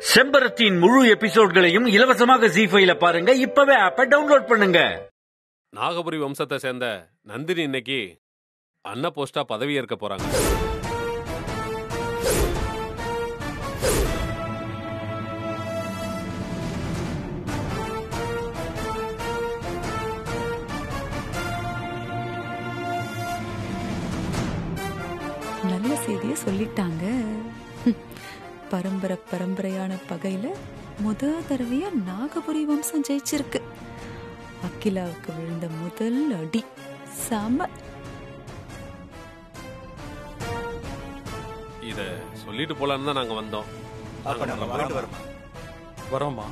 செம்பரத்தின் முழு எபிசோட்களையும் இலவசமாக ஜி ஃபைல பாருங்க இப்பவே ஆப்ப டவுன்லோட் பண்ணுங்க நாகபுரி வம்சத்தை சேர்ந்த நந்தினி இன்னைக்கு அன்ன போஸ்டா பதவி ஏற்க போறாங்க நல்ல செய்தியை சொல்லிட்டாங்க ஹம். பரம்பரை பரம்பரையான பகையில முத தடவையா நாகபுரி வம்சம் ஜெயிச்சிருக்கு அகிலாவுக்கு விழுந்த முதல் அடி செம இத சொல்லிட்டு போலான்னு தான் நாங்க வந்தோம் அப்ப நம்ம போயிட்டு வரோம் வரோம்மா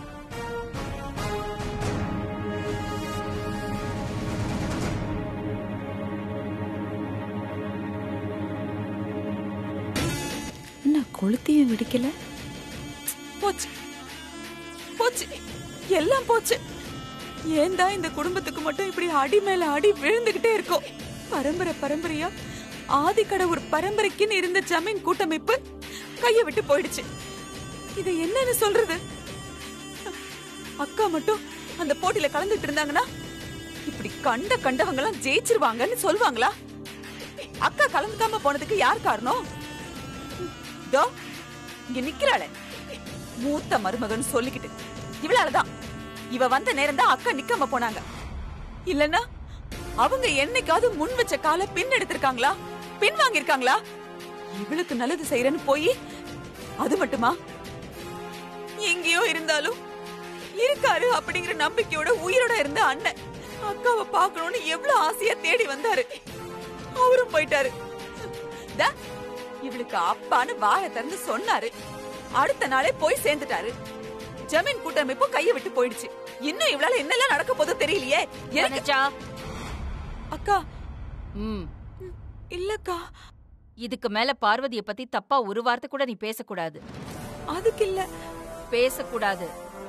என்ன கொளுத்தியும் வெடிக்கல போச்சு போச்சு எல்லாம் போச்சு ஏன்டா இந்த குடும்பத்துக்கு மட்டும் இப்படி அடி மேல அடி விழுந்துகிட்டே இருக்கோம் பரம்பரை பரம்பரையா ஆதிக்கடவுர் பரம்பரைக்குன்னு இருந்த ஜமீன் கூட்டமைப்பு கைய விட்டு போயிடுச்சு இதை என்னன்னு சொல்றது அக்கா மட்டும் அந்த போட்டியில கலந்துட்டு இருந்தாங்கன்னா இப்படி கண்ட கண்டவங்க எல்லாம் ஜெயிச்சிருவாங்கன்னு சொல்லுவாங்களா அக்கா கலந்துக்காம போனதுக்கு யார் காரணம் தோ இங்க நிக்கிறாளே மூத்த மருமகன் சொல்லிக்கிட்டு இவளாலதான் இவ வந்த நேரம் தான் அக்கா நிக்காம போனாங்க இல்லனா அவங்க என்னைக்காவது முன் வச்ச கால பின் எடுத்திருக்காங்களா பின் வாங்கியிருக்காங்களா இவளுக்கு நல்லது செய்யறேன்னு போய் அது மட்டுமா எங்கேயோ இருந்தாலும் இருக்காரு அப்படிங்கிற நம்பிக்கையோட உயிரோட இருந்த அண்ணன் அக்காவை பார்க்கணும்னு எவ்வளவு ஆசையா தேடி வந்தாரு அவரும் போயிட்டாரு தா, இவளுக்கு அப்பான்னு வாயை திறந்து சொன்னாரு அடுத்த நாளே போய் சேர்ந்துட்டாரு ஜமீன் கூட்டமைப்பு கைய விட்டு போயிடுச்சு இன்னும் இவளால என்னெல்லாம் நடக்க போதோ தெரியலையே எனக்கு வனஜா அக்கா ம் இல்லக்கா இதுக்கு மேல பார்வதிய பத்தி தப்பா ஒரு வார்த்தை கூட நீ பேசக்கூடாது அதுக்கு இல்ல பேசக்கூடாது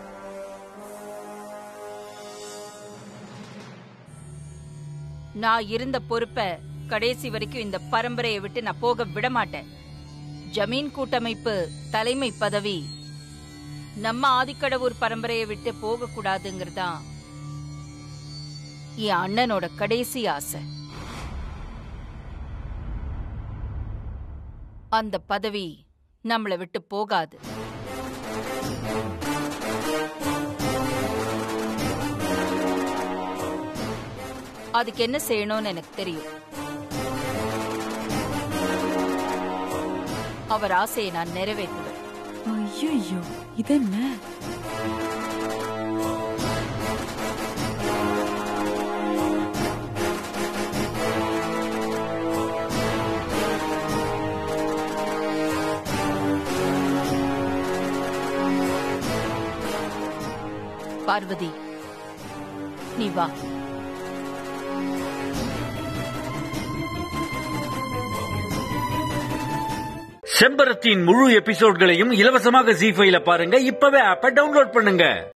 நான் இருந்த பொறுப்ப கடைசி வரைக்கும் இந்த பரம்பரையை விட்டு நான் போக விட மாட்டேன் ஜமீன் கூட்டமைப்பு தலைமை பதவி நம்ம ஆதிக்கடவுர் பரம்பரையை விட்டு போக கூடாதுங்கிறதான் என் அண்ணனோட கடைசி ஆசை அந்த பதவி நம்மள விட்டு போகாது அதுக்கு என்ன செய்யணும்னு எனக்கு தெரியும் அவர் ஆசையை நான் நிறைவேற்றுவேன் ஐயோ இதென்ன பார்வதி நீ வா செம்பரத்தின் முழு எபிசோட்களையும் இலவசமாக ஜி ஃபைல பாருங்க இப்பவே ஆப்ப டவுன்லோட் பண்ணுங்க